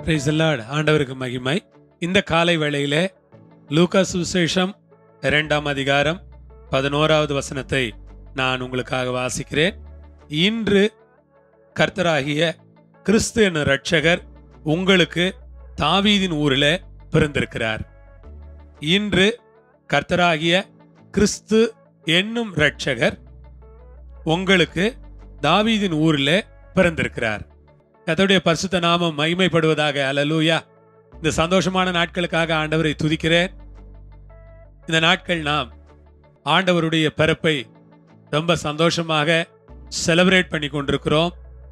Praise the Lord. ஆண்டவருக்கு மகிமை இந்த காலை வேளையிலே லூக்கா சுவிசேஷம் இரண்டாம் அதிகாரம் பதினோராவது வசனத்தை நான் உங்களுக்காக வாசிக்கிறேன் இன்று கர்த்தராகிய கிறிஸ்து என்ற இரட்சகர் உங்களுக்கு தாவீதின் ஊரில் பிறந்திருக்கிறார் இன்று கர்த்தராகிய கிறிஸ்து என்னும் இரட்சகர் உங்களுக்கு தாவீதின் ஊரில் பிறந்திருக்கிறார் கர்த்தருடைய பரிசுத்த நாமம் மகிமைப்படுவதாக அல்லேலூயா இந்த சந்தோஷமான நாட்களுக்காக ஆண்டவரை துதிக்கிறேன் இந்த நாட்கள் நாம் ஆண்டவருடைய பிறப்பை ரொம்ப சந்தோஷமாக செலிப்ரேட் பண்ணி கொண்டிருக்கிறோம்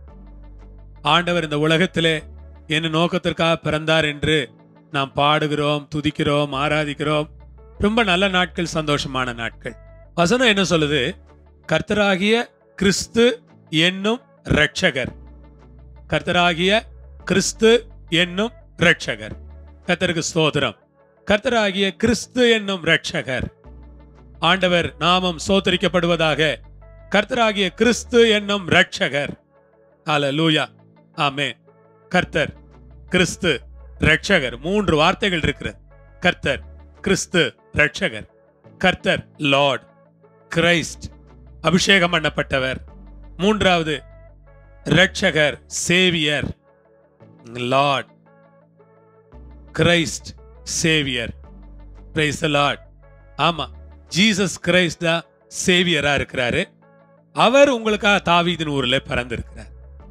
ஆண்டவர் இந்த உலகத்திலே என்ன நோக்கத்திற்காக பிறந்தார் என்று நாம் பாடுகிறோம் துதிக்கிறோம் ஆராதிக்கிறோம் ரொம்ப நல்ல நாட்கள் சந்தோஷமான நாட்கள் வசனம் என்ன சொல்லுது கர்த்தராகிய கிறிஸ்து என்னும் இரட்சகர் கர்த்தராகிய கிறிஸ்து என்னும் இரட்சகர் கர்த்தருக்கு ஸ்தோத்திரம் கர்த்தராகிய கிறிஸ்து என்னும் இரட்சகர் ஆண்டவர் நாமம் சோத்தரிக்கப்படுவதாக கர்த்தராகிய கிறிஸ்து என்னும் இரட்சகர் ஹalleluya ஆமென் கர்த்தர் கிறிஸ்து இரட்சகர் மூன்று வார்த்தைகள் இருக்கிறது கர்த்தர் கிறிஸ்து இரட்சகர் கர்த்தர் லார்ட் கிரைஸ்ட் அபிஷேகம் பண்ணப்பட்டவர் மூன்றாவது இரட்சகர் saviour Lord Christ saviour praise Lord ஆமா ஜீசஸ் கிரைஸ்ட் தான் சேவியரா இருக்கிறாரு அவர் உங்களுக்காக தாவீதின் ஊர்ல பிறந்திருக்கிறார்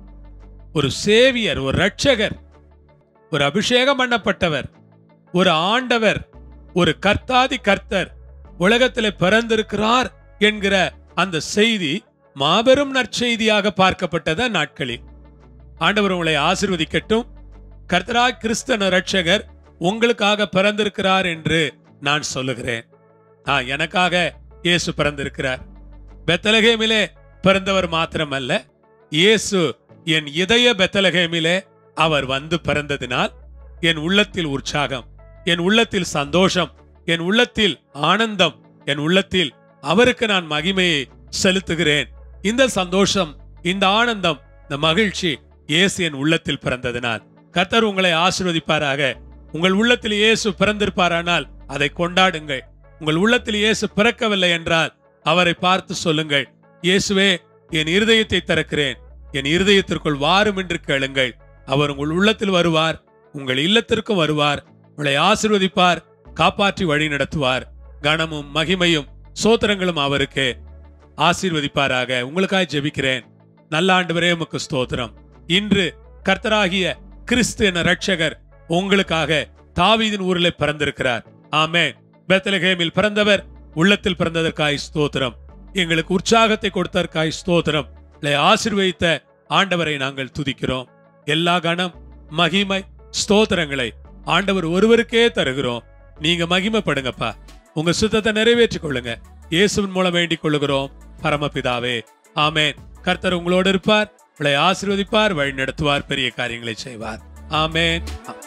ஒரு சேவியர் ஒரு ரட்சகர் ஒரு அபிஷேகம் பண்ணப்பட்டவர் ஒரு ஆண்டவர் ஒரு கர்த்தாதி கர்த்தர் உலகத்தில் பிறந்திருக்கிறார் என்கிற அந்த செய்தி மாபெரும் நற்செய்தியாக பார்க்கப்பட்டத நாட்களில் ஆண்டவர் உங்களை ஆசிர்வதிக்கட்டும் கர்த்தரா கிறிஸ்தன ரட்சகர் உங்களுக்காக பிறந்திருக்கிறார் என்று நான் சொல்லுகிறேன் ஆ எனக்காக இயேசு பிறந்திருக்கிறார் பெத்தலகேமிலே பிறந்தவர் மாத்திரமல்ல இயேசு என் இதய பெத்தலகேமிலே அவர் வந்து பிறந்ததினால் என் உள்ளத்தில் உற்சாகம் என் உள்ளத்தில் சந்தோஷம் என் உள்ளத்தில் ஆனந்தம் என் உள்ளத்தில் அவருக்கு நான் மகிமையை செலுத்துகிறேன் இந்த சந்தோஷம் இந்த ஆனந்தம் இந்த மகிழ்ச்சி இயேசு என் உள்ளத்தில் பிறந்ததினால் கர்த்தர் உங்களை ஆசீர்வதிப்பாராக உங்கள் உள்ளத்தில் இயேசு பிறந்திருப்பாரானால் அதை கொண்டாடுங்கள் உங்கள் உள்ளத்தில் இயேசு பிறக்கவில்லை என்றால் அவரை பார்த்து சொல்லுங்கள் இயேசுவே என் இருதயத்தை திறக்கிறேன் என் இருதயத்திற்குள் வாரும் என்று கேளுங்கள் அவர் உங்கள் உள்ளத்தில் வருவார் உங்கள் இல்லத்திற்கும் வருவார் உங்களை ஆசிர்வதிப்பார் காப்பாற்றி வழி நடத்துவார் கனமும் மகிமையும் சோத்திரங்களும் அவருக்கு ஆசீர்வதிப்பாராக உங்களுக்காக ஜெபிக்கிறேன் நல்ல ஆண்டவரே உமக்கு ஸ்தோத்திரம் இன்று கர்த்தராகிய கிறிஸ்து என ரட்சகர் உங்களுக்காக தாவீதின் ஊரில் பிறந்திருக்கிறார் ஆமே பெத்தலகேமில் பிறந்தவர் உள்ளத்தில் பிறந்ததற்காய் ஸ்தோத்திரம் எங்களுக்கு உற்சாகத்தை கொடுத்ததற்காய் ஸ்தோத்திரம் உங்களை ஆசீர்வதித்த ஆண்டவரை நாங்கள் துதிக்கிறோம் எல்லா கணம் மகிமை ஸ்தோத்திரங்களை ஆண்டவர் ஒருவருக்கே தருகிறோம் நீங்க மகிமைப்படுங்கப்பா உங்க சுத்தத்தை நிறைவேற்றிக் கொள்ளுங்க இயேசுவின் மூலம் வேண்டிக் கொள்ளுகிறோம் பரமபிதாவே ஆமேன் கர்த்தர் உங்களோடு இருப்பார் உங்களை ஆசீர்வதிப்பார் வழி நடத்துவார் பெரிய காரியங்களை செய்வார் ஆமேன்